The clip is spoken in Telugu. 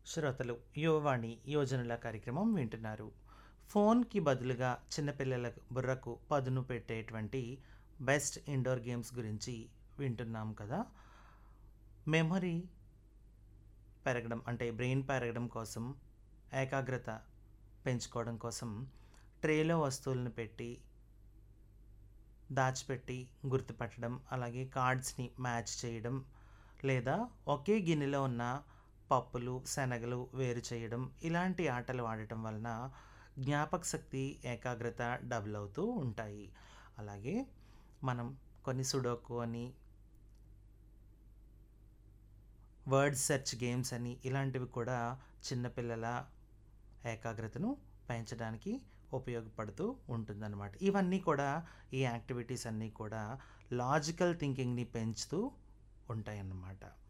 శ్రోతలు యువవాణి యోజనల కార్యక్రమం వింటున్నారు ఫోన్కి బదులుగా చిన్నపిల్లల బుర్రకు పదును పెట్టేటువంటి బెస్ట్ ఇండోర్ గేమ్స్ గురించి వింటున్నాం కదా మెమరీ పెరగడం అంటే బ్రెయిన్ పెరగడం కోసం ఏకాగ్రత పెంచుకోవడం కోసం ట్రేలో వస్తువులను పెట్టి దాచిపెట్టి గుర్తుపట్టడం అలాగే కార్డ్స్ని మ్యాచ్ చేయడం లేదా ఒకే గిన్నెలో ఉన్న పప్పులు శనగలు వేరు చేయడం ఇలాంటి ఆటలు ఆడటం వలన జ్ఞాపక శక్తి ఏకాగ్రత డబుల్ అవుతూ ఉంటాయి అలాగే మనం కొన్ని సుడోకు అని వర్డ్ సెర్చ్ గేమ్స్ అని ఇలాంటివి కూడా చిన్నపిల్లల ఏకాగ్రతను పెంచడానికి ఉపయోగపడుతూ ఉంటుందన్నమాట ఇవన్నీ కూడా ఈ యాక్టివిటీస్ అన్నీ కూడా లాజికల్ థింకింగ్ని పెంచుతూ ఉంటాయన్నమాట